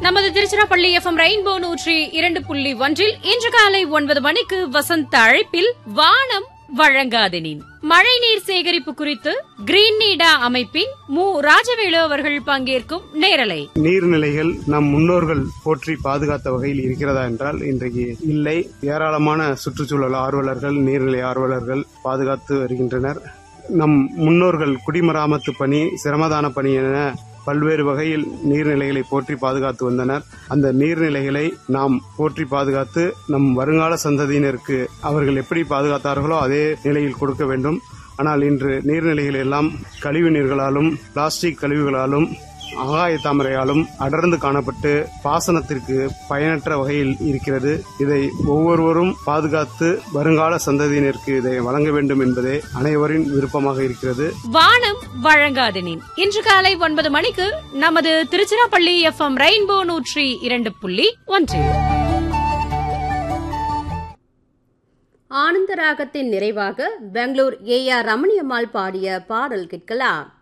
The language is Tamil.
நமது திருச்சிராப்பள்ளி எஃப்எம் ரெயின்போ நூற்றி இரண்டு புள்ளி ஒன்றில் இன்று காலை ஒன்பது மணிக்கு வசந்த அழைப்பில் வானம் வழங்காதெனின் மழைநீர் சேகரிப்பு குறித்து கிரீன் நீடா அமைப்பின் மு ராஜவேலு அவர்கள் பங்கேற்கும் நேரலை நீர்நிலைகள் நம் முன்னோர்கள் போற்றி பாதுகாத்த வகையில் இருக்கிறதா என்றால் இன்றைக்கு இல்லை ஏராளமான சுற்றுச்சூழல் ஆர்வலர்கள் நீர்நிலை ஆர்வலர்கள் பாதுகாத்து வருகின்றனர் நம் முன்னோர்கள் குடிமராமத்து பணி சிரமதான பணி என பல்வேறு வகையில் நீர்நிலைகளை போற்றி பாதுகாத்து வந்தனர் அந்த நீர்நிலைகளை நாம் போற்றி பாதுகாத்து நம் வருங்கால சந்ததியினருக்கு அவர்கள் எப்படி பாதுகாத்தார்களோ அதே நிலையில் கொடுக்க வேண்டும் ஆனால் இன்று நீர்நிலைகள் எல்லாம் கழிவு நீர்களாலும் பிளாஸ்டிக் கழிவுகளாலும் ஆகாய தாமரையாலும் அடர்ந்து காணப்பட்டு பாசனத்திற்கு பயனற்ற வகையில் இருக்கிறது இதை ஒவ்வொருவரும் பாதுகாத்து வருங்கால சந்ததியினருக்கு இதை வழங்க வேண்டும் என்பதே அனைவரின் விருப்பமாக இருக்கிறது வானம் வழங்காதெனின் இன்று காலை ஒன்பது மணிக்கு நமது திருச்சிராப்பள்ளி எஃப்எம் ரெயின்போ நூற்றி இரண்டு புள்ளி ஒன்றில் ஆனந்த ராகத்தின் நிறைவாக பெங்களூர் ஏ ஆர் ரமணியம்மாள் பாடிய பாடல் கேட்கலாம்